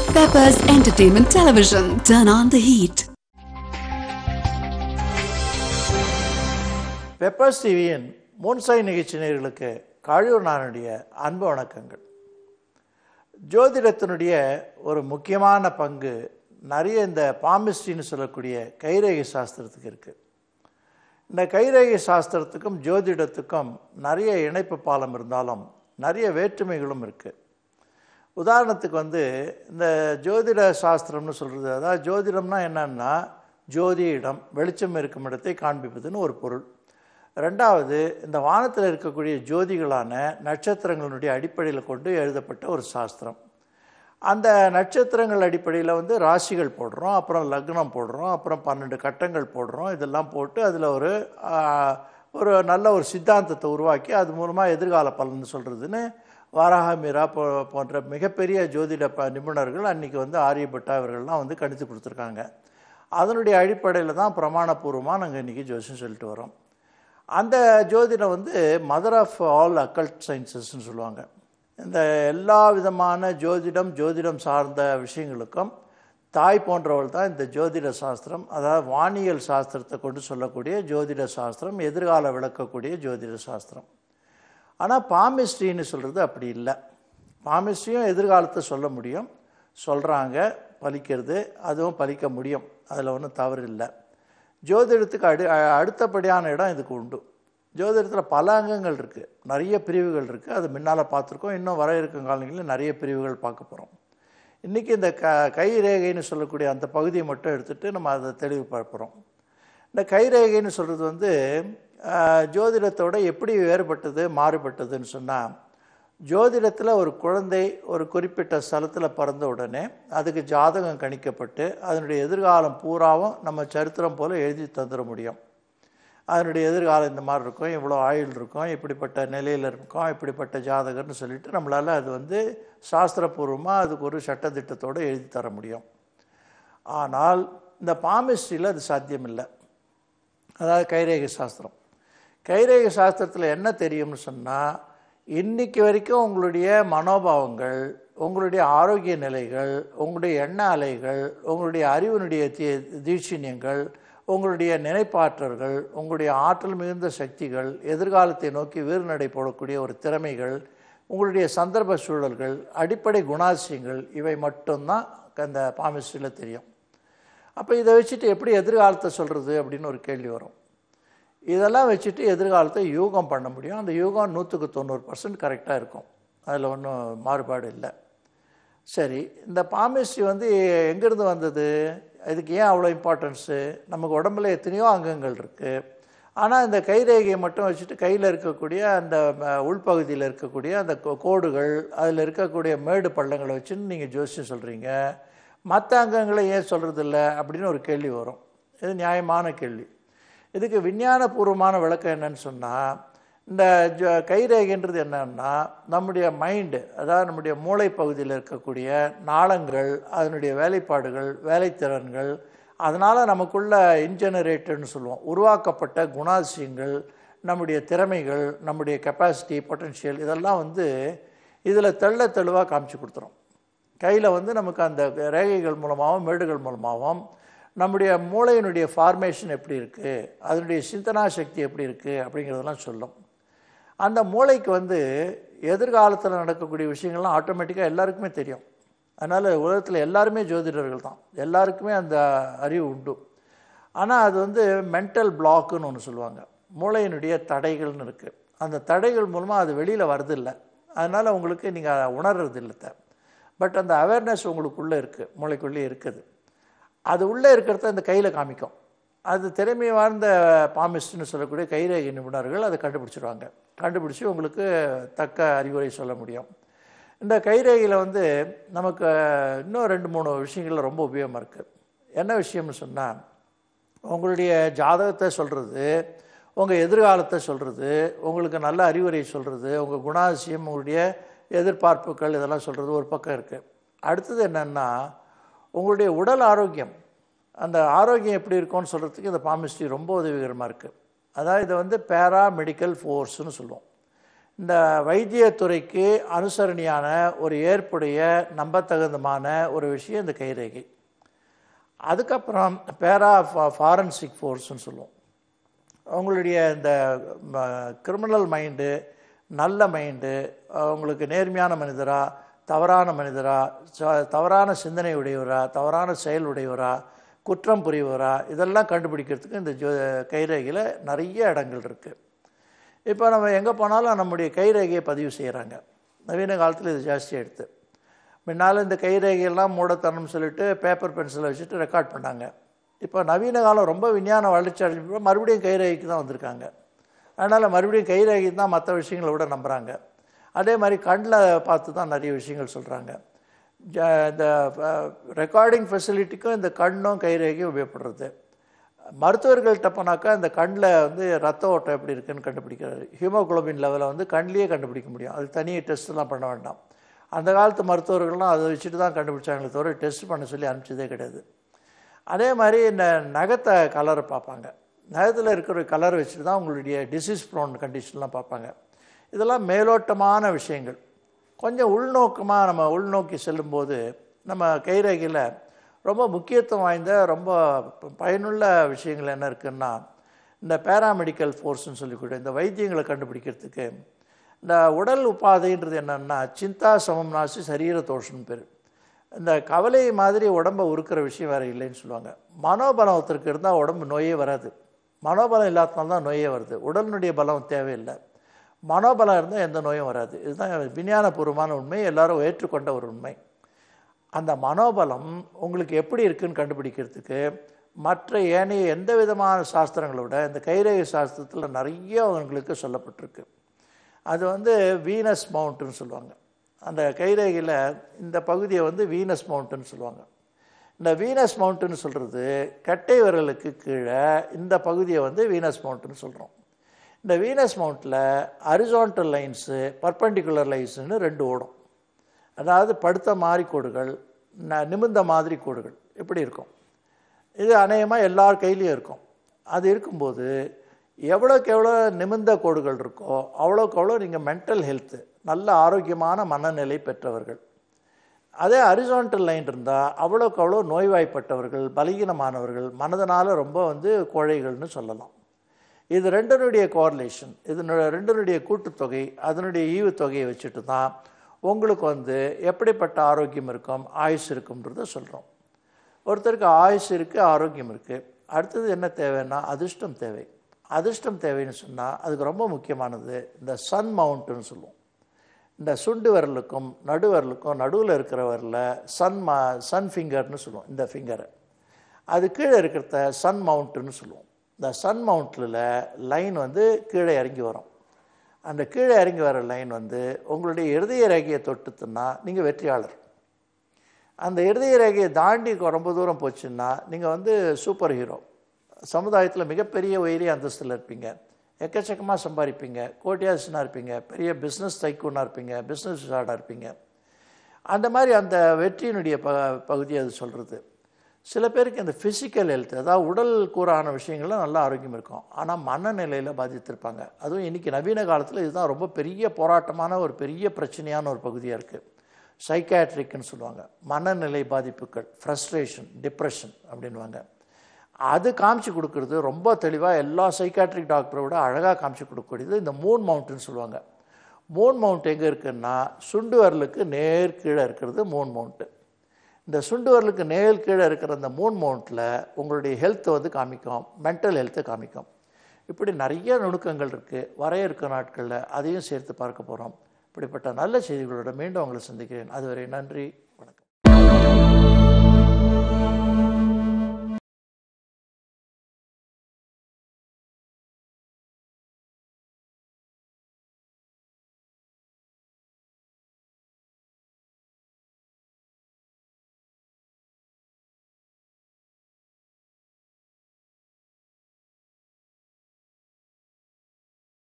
Peppers Entertainment Television. Turn on the heat. Peppers டிவியின் முன்சாய் நிகழ்ச்சி நேயர்களுக்கு காழூர் நானுடைய அன்பு வணக்கங்கள் ஜோதிடத்தினுடைய ஒரு முக்கியமான பங்கு நிறைய இந்த பாமிஸ்ட்ரின்னு சொல்லக்கூடிய கைரேகை சாஸ்திரத்துக்கு இருக்குது இந்த கைரேகை சாஸ்திரத்துக்கும் ஜோதிடத்துக்கும் நிறைய இணைப்பு பாலம் இருந்தாலும் நிறைய வேற்றுமைகளும் இருக்குது உதாரணத்துக்கு வந்து இந்த ஜோதிட சாஸ்திரம்னு சொல்கிறது அதாவது ஜோதிடம்னா என்னன்னா ஜோதியிடம் வெளிச்சம் இருக்கும் இடத்தை காண்பிப்பதுன்னு ஒரு பொருள் ரெண்டாவது இந்த வானத்தில் இருக்கக்கூடிய ஜோதிகளான நட்சத்திரங்களுடைய அடிப்படையில் கொண்டு எழுதப்பட்ட ஒரு சாஸ்திரம் அந்த நட்சத்திரங்கள் அடிப்படையில் வந்து ராசிகள் போடுறோம் அப்புறம் லக்னம் போடுறோம் அப்புறம் பன்னெண்டு கட்டங்கள் போடுறோம் இதெல்லாம் போட்டு அதில் ஒரு ஆ, ஒரு நல்ல ஒரு சித்தாந்தத்தை உருவாக்கி அது மூலமாக எதிர்கால பலன் சொல்கிறதுன்னு வாராக மீரா போ போன்ற மிகப்பெரிய ஜோதிட ப நிபுணர்கள் அன்றைக்கி வந்து ஆரியப்பட்டா இவர்கள்லாம் வந்து கணித்து கொடுத்துருக்காங்க அதனுடைய அடிப்படையில் தான் பிரமாணபூர்வமாக நாங்கள் இன்றைக்கி ஜோசியம் சொல்லிட்டு வரோம் அந்த ஜோதிடம் வந்து மதர் ஆஃப் ஆல் அக்கல்ட் சயின்சஸ்ன்னு சொல்லுவாங்க இந்த எல்லா விதமான ஜோதிடம் ஜோதிடம் சார்ந்த விஷயங்களுக்கும் தாய் போன்றவள் தான் இந்த ஜோதிட சாஸ்திரம் அதாவது வானியல் சாஸ்திரத்தை கொண்டு சொல்லக்கூடிய ஜோதிட சாஸ்திரம் எதிர்கால விளக்கக்கூடிய ஜோதிட சாஸ்திரம் ஆனால் பாமிஸ்ட்ரின்னு சொல்கிறது அப்படி இல்லை பாமிஸ்ட்ரியும் எதிர்காலத்தை சொல்ல முடியும் சொல்கிறாங்க பலிக்கிறது அதுவும் பலிக்க முடியும் அதில் ஒன்றும் தவறு இல்லை ஜோதிடத்துக்கு அடு அ- அடுத்தபடியான இடம் இதுக்கு உண்டு ஜோதிடத்தில் பல அங்கங்கள் இருக்குது நிறைய பிரிவுகள் இருக்குது அது முன்னால் பார்த்துருக்கோம் இன்னும் வர இருக்கும் காலங்களில் நிறைய பிரிவுகள் பார்க்க போகிறோம் இன்றைக்கி இந்த க கை ரேகைன்னு சொல்லக்கூடிய அந்த பகுதியை மட்டும் எடுத்துகிட்டு நம்ம அதை தெளிவு பார்ப்போம் இந்த கைரேகைன்னு சொல்கிறது வந்து ஆஹ், ஜோதிடத்தோட எப்படி வேறுபட்டது மாறுபட்டதுன்னு சொன்னால் ஜோதிடத்தில் ஒரு குழந்தை ஒரு குறிப்பிட்ட ஸ்தலத்தில் பிறந்த உடனே அதுக்கு ஜாதகம் கணிக்கப்பட்டு அதனுடைய எதிர்காலம் பூராவும் நம்ம சரித்திரம் போல் எழுதி தந்துட முடியும் அதனுடைய எதிர்காலம் இந்த மாதிரி இருக்கும் இவ்வளோ ஆயுள் இருக்கும் இப்படிப்பட்ட நிலையில் இருக்கும் இப்படிப்பட்ட ஜாதகர்னு சொல்லிட்டு நம்மளால் அது வந்து சாஸ்திரபூர்வமாக அதுக்கு ஒரு சட்டத்திட்டத்தோடு எழுதி தர முடியும் ஆனால் இந்த பாமிஸ்ட்ரியில் அது சாத்தியமில்லை அதாவது கைரேகை சாஸ்திரம் கைரேகை சாஸ்திரத்தில் என்ன தெரியும்னு சொன்னால் இன்னைக்கு வரைக்கும் உங்களுடைய மனோபாவங்கள் உங்களுடைய ஆரோக்கிய நிலைகள் உங்களுடைய எண்ண அலைகள் உங்களுடைய அறிவினுடைய தீ தீட்சிணியங்கள் உங்களுடைய நினைப்பாற்றல்கள் உங்களுடைய ஆற்றல் மிகுந்த சக்திகள் எதிர்காலத்தை நோக்கி வீறுநடை போடக்கூடிய ஒரு திறமைகள் உங்களுடைய சந்தர்ப்ப சூழல்கள் அடிப்படை குணாதிசயங்கள் இவை மட்டும்தான் அந்த பாமிஸ்ட்ரியில் தெரியும் அப்போ இதை வச்சுட்டு எப்படி எதிர்காலத்தை சொல்கிறது அப்படின்னு ஒரு கேள்வி வரும் இதெல்லாம் வச்சுட்டு எதிர்காலத்தை யூகம் பண்ண முடியும் அந்த யூகம் நூற்றுக்கு தொண்ணூறு பர்சன்ட் கரெக்டாக இருக்கும் அதில் ஒன்றும் மாறுபாடு இல்லை சரி இந்த பாமிஸ்ட்ரி வந்து எங்கேருந்து வந்தது இதுக்கு ஏன் அவ்வளோ இம்பார்ட்டன்ஸு நமக்கு உடம்புல எத்தனையோ அங்கங்கள் இருக்குது ஆனால் இந்த கைரேகையை மட்டும் வச்சுட்டு கையில் இருக்கக்கூடிய அந்த ம, உள்பகுதியில் இருக்கக்கூடிய அந்த கோ- கோடுகள் அதில் இருக்கக்கூடிய மேடு பள்ளங்களை வச்சுன்னு நீங்கள் ஜோசியம் சொல்கிறீங்க மற்ற அங்கங்களை ஏன் சொல்கிறதில்ல அப்படின்னு ஒரு கேள்வி வரும் இது நியாயமான கேள்வி இதுக்கு விஞ்ஞானபூர்வமான விளக்கம் என்னன்னு சொன்னால் இந்த ஜ கைரேகைன்றது என்னன்னா நம்முடைய மைண்டு அதாவது நம்முடைய மூளை பகுதியில் இருக்கக்கூடிய நாளங்கள் அதனுடைய வேலைப்பாடுகள் வேலைத்திறன்கள் அதனால் நமக்குள்ள இன்ஜெனரேட்டட்னு சொல்லுவோம் உருவாக்கப்பட்ட குணாதிசயங்கள் நம்முடைய திறமைகள் நம்முடைய கெப்பாசிட்டி பொட்டன்ஷியல் இதெல்லாம் வந்து இதில் தெள்ள தெளிவாக காமிச்சு கொடுத்துரும் கையில் வந்து நமக்கு அந்த ரேகைகள் மூலமாகவும் மேடுகள் மூலமாகவும் நம்முடைய மூளையினுடைய ஃபார்மேஷன் எப்படி இருக்குது அதனுடைய சிந்தனா சக்தி எப்படி இருக்குது அப்படிங்கிறதெல்லாம் சொல்லும் அந்த மூளைக்கு வந்து எதிர்காலத்தில் நடக்கக்கூடிய விஷயங்கள்லாம் ஆட்டோமேட்டிக்காக எல்லாருக்குமே தெரியும் அதனால் உலகத்தில் எல்லாருமே ஜோதிடர்கள் தான் எல்லாருக்குமே அந்த அறிவு உண்டு ஆனால் அது வந்து மென்டல் பிளாக்குன்னு ஒன்று சொல்லுவாங்க மூளையினுடைய தடைகள்னு இருக்குது அந்த தடைகள் மூலமாக அது வெளியில் வரதில்லை அதனால் உங்களுக்கு நீங்கள் உணர்றது இல்லை பட் அந்த அவேர்னஸ் உங்களுக்குள்ளே இருக்குது மூளைக்குள்ளே இருக்குது அது உள்ளே இருக்கிறத அந்த கையில் காமிக்கும் அது திறமை வாய்ந்த பாமிஸ்ட்னு சொல்லக்கூடிய கைரேகை நிபுணர்கள் அதை கண்டுபிடிச்சிருவாங்க கண்டுபிடிச்சி உங்களுக்கு தக்க அறிவுரை சொல்ல முடியும் இந்த கைரேகையில் வந்து நமக்கு இன்னும் ரெண்டு மூணு விஷயங்கள் ரொம்ப உபயோகமாக இருக்குது என்ன விஷயம்னு சொன்னால் உங்களுடைய ஜாதகத்தை சொல்கிறது உங்கள் எதிர்காலத்தை சொல்கிறது உங்களுக்கு நல்ல அறிவுரை சொல்கிறது உங்கள் குணாதிசயம் உங்களுடைய எதிர்பார்ப்புகள் இதெல்லாம் சொல்கிறது ஒரு பக்கம் இருக்குது அடுத்தது என்னென்னா உங்களுடைய உடல் ஆரோக்கியம் அந்த ஆரோக்கியம் எப்படி இருக்கும்னு சொல்கிறதுக்கு இந்த பாமிஸ்ட்ரி ரொம்ப உதவிகரமாக இருக்குது அதாவது இதை வந்து பேரா மெடிக்கல் ஃபோர்ஸ்னு சொல்லுவோம் இந்த வைத்தியத்துறைக்கு அனுசரணியான ஒரு ஏற்புடைய நம்பத்தகுந்தமான ஒரு விஷயம் இந்த கைரேகை அதுக்கப்புறம் பேரா ஃபாரன்சிக் ஃபோர்ஸ்னு சொல்லுவோம் அவங்களுடைய இந்த கிரிமினல் மைண்டு நல்ல மைண்டு அவங்களுக்கு நேர்மையான மனிதரா தவறான மனிதரா ச- தவறான சிந்தனை உடையவரா தவறான செயல் உடையவரா குற்றம் புரிவரா இதெல்லாம் கண்டுபிடிக்கிறதுக்கு இந்த ஜோ கைரேகையில் நிறைய இடங்கள் இருக்குது இப்போ நம்ம எங்கே போனாலும் நம்முடைய கைரேகையை பதிவு செய்கிறாங்க நவீன காலத்தில் இது ஜாஸ்தி எடுத்து முன்னால் இந்த கைரேகையெல்லாம் மூடத்தனம் சொல்லிட்டு பேப்பர் பென்சிலை வச்சுட்டு ரெக்கார்ட் பண்ணாங்க இப்போ நவீன காலம் ரொம்ப விஞ்ஞான வளர்ச்சி அடைஞ்சு மறுபடியும் கைரேகைக்கு தான் வந்திருக்காங்க அதனால் மறுபடியும் கைரேகை தான் மற்ற விஷயங்களை விட நம்புகிறாங்க அதே மாதிரி கண்ணில் பார்த்து தான் நிறைய விஷயங்கள் சொல்கிறாங்க இந்த ரெக்கார்டிங் ஃபெசிலிட்டிக்கும் இந்த கண்ணும் கைரேகையும் உபயோகப்படுறது மருத்துவர்கள்ட்ட போனாக்கா இந்த கண்ணில் வந்து ரத்த ஓட்டம் எப்படி இருக்குன்னு கண்டுபிடிக்கிறாரு ஹீமோகுளோபின் லெவலை வந்து கண்ணிலேயே கண்டுபிடிக்க முடியும் அது தனியாக டெஸ்ட்லாம் பண்ண வேண்டாம் அந்த காலத்து மருத்துவர்கள்லாம் அதை வச்சுட்டு தான் கண்டுபிடிச்சாங்களே தவிர டெஸ்ட் பண்ண சொல்லி அனுப்பிச்சதே கிடையாது அதே மாதிரி இந்த நகத்தை கலரை பார்ப்பாங்க நகத்தில் இருக்கிற கலர் வச்சுட்டு தான் உங்களுடைய டிசீஸ் ப்ரோன் கண்டிஷன்லாம் பார்ப்பாங்க இதெல்லாம் மேலோட்டமான விஷயங்கள் கொஞ்சம் உள்நோக்கமாக நம்ம உள்நோக்கி செல்லும்போது நம்ம கைரேகையில் ரொம்ப முக்கியத்துவம் வாய்ந்த ரொம்ப பயனுள்ள விஷயங்கள் என்ன இருக்குன்னா இந்த பேராமெடிக்கல் ஃபோர்ஸ்னு சொல்லிக்கூட இந்த வைத்தியங்களை கண்டுபிடிக்கிறதுக்கு இந்த உடல் உபாதைன்றது என்னன்னா சிந்தா சமம் நாசி சரீர தோஷம்னு பேர் இந்த கவலை மாதிரி உடம்பை உருக்கிற விஷயம் வேறு இல்லைன்னு சொல்லுவாங்க மனோபலம் ஒருத்தருக்கு இருந்தால் உடம்பு நோயே வராது மனோபலம் இல்லாதனால தான் நோயே வருது உடலினுடைய பலம் தேவையில்லை மனோபலம் இருந்தால் எந்த நோயும் வராது இதுதான் விஞ்ஞானபூர்வமான உண்மை எல்லாரும் ஏற்றுக்கொண்ட ஒரு உண்மை அந்த மனோபலம் உங்களுக்கு எப்படி இருக்குன்னு கண்டுபிடிக்கிறதுக்கு மற்ற ஏனைய எந்த விதமான சாஸ்திரங்களை விட இந்த கைரேகை சாஸ்திரத்தில் நிறைய உங்களுக்கு சொல்லப்பட்டிருக்கு அது வந்து வீனஸ் மவுண்ட்டுன்னு சொல்லுவாங்க அந்த கைரேகையில் இந்த பகுதியை வந்து வீனஸ் மவுண்ட்டுன்னு சொல்லுவாங்க இந்த வீனஸ் மவுண்ட்டுன்னு சொல்கிறது கட்டை விரலுக்கு கீழே இந்த பகுதியை வந்து வீனஸ் மவுண்ட்டுன்னு சொல்கிறோம் இந்த வீனஸ் மவுண்ட்டில் ஹரிசான்டல் லைன்ஸு பர்பண்டிகுலர் லைன்ஸுன்னு ரெண்டு ஓடும் அதாவது படுத்த மாதிரி கோடுகள் ந- நிமிர்ந்த மாதிரி கோடுகள் இப்படி இருக்கும் இது அநேகமாக எல்லார் கையிலையும் இருக்கும் அது இருக்கும்போது எவ்வளோக்கு எவ்வளோ நிமிர்ந்த கோடுகள் இருக்கோ அவ்வளோக்கு அவ்வளோ நீங்கள் மென்டல் ஹெல்த்து நல்ல ஆரோக்கியமான மனநிலை பெற்றவர்கள் அதே ஹரிசான்டல் லைன் இருந்தால் அவ்வளோக்கு அவ்வளோ நோய்வாய்ப்பட்டவர்கள் பலகீனமானவர்கள் மனதனால் ரொம்ப வந்து கோழைகள்னு சொல்லலாம் இது ரெண்டனுடைய கோரிலேஷன் இதனுடைய ரெண்டனுடைய கூட்டுத்தொகை அதனுடைய ஈவுத்தொகையை வச்சுட்டு தான் உங்களுக்கு வந்து எப்படிப்பட்ட ஆரோக்கியம் இருக்கும் ஆயுஸ் இருக்கும்ன்றத சொல்கிறோம் ஒருத்தருக்கு ஆயுஸ் இருக்குது ஆரோக்கியம் இருக்குது அடுத்தது என்ன தேவைன்னா அதிர்ஷ்டம் தேவை அதிர்ஷ்டம் தேவைன்னு சொன்னால் அதுக்கு ரொம்ப முக்கியமானது இந்த சன் மவுண்ட்டுன்னு சொல்லுவோம் இந்த சுண்டு விரலுக்கும் நடு விரலுக்கும் நடுவில் இருக்கிற விரலில் சன் மா சன் ஃபிங்கர்னு சொல்லுவோம் இந்த ஃபிங்கரை அது கீழே இருக்கிறத சன் மவுண்ட்டுன்னு சொல்லுவோம் இந்த சன் மவுண்ட்டில் லைன் வந்து கீழே இறங்கி வரும் அந்த கீழே இறங்கி வர லைன் வந்து உங்களுடைய இருதய ரேகையை தொட்டுத்துன்னா நீங்கள் வெற்றியாளர் அந்த இருதய ரேகையை தாண்டி ரொம்ப தூரம் போச்சுன்னா நீங்கள் வந்து சூப்பர் ஹீரோ சமுதாயத்தில் மிகப்பெரிய உயரிய அந்தஸ்தில் இருப்பீங்க எக்கச்சக்கமாக சம்பாதிப்பீங்க கோட்டியாசனாக இருப்பீங்க பெரிய பிஸ்னஸ் தைக்கூனாக இருப்பீங்க பிஸ்னஸ் ஆடாக இருப்பீங்க அந்த மாதிரி அந்த வெற்றியினுடைய ப பகுதி அது சொல்கிறது சில பேருக்கு இந்த ஃபிசிக்கல் ஹெல்த் அதாவது உடல் கூறான விஷயங்கள்லாம் நல்ல ஆரோக்கியம் இருக்கும் ஆனால் மனநிலையில் பாதித்திருப்பாங்க அதுவும் இன்றைக்கி நவீன காலத்தில் இதுதான் ரொம்ப பெரிய போராட்டமான ஒரு பெரிய பிரச்சனையான ஒரு பகுதியாக இருக்குது சைக்காட்ரிக்னு சொல்லுவாங்க மனநிலை பாதிப்புகள் ஃப்ரஸ்ட்ரேஷன் டிப்ரெஷன் அப்படின்வாங்க அது காமிச்சு கொடுக்கறது ரொம்ப தெளிவாக எல்லா சைக்காட்ரிக் டாக்டரை விட அழகாக காமிச்சு கொடுக்கக்கூடியது இந்த மூன் மவுண்ட்னு சொல்லுவாங்க மூன் மவுண்ட் எங்கே இருக்குன்னா சுண்டு வரலுக்கு நேர் கீழே இருக்கிறது மூன் மவுண்ட்டு இந்த சுண்டு வரலுக்கு நேர் கீழே இருக்கிற அந்த மூன் மவுண்ட்டில் உங்களுடைய ஹெல்த்தை வந்து காமிக்கும் மென்டல் ஹெல்த்தை காமிக்கும் இப்படி நிறைய நுணுக்கங்கள் இருக்குது வர இருக்க நாட்களில் அதையும் சேர்த்து பார்க்க போகிறோம் இப்படிப்பட்ட நல்ல செய்திகளோட மீண்டும் உங்களை சந்திக்கிறேன் அதுவரை நன்றி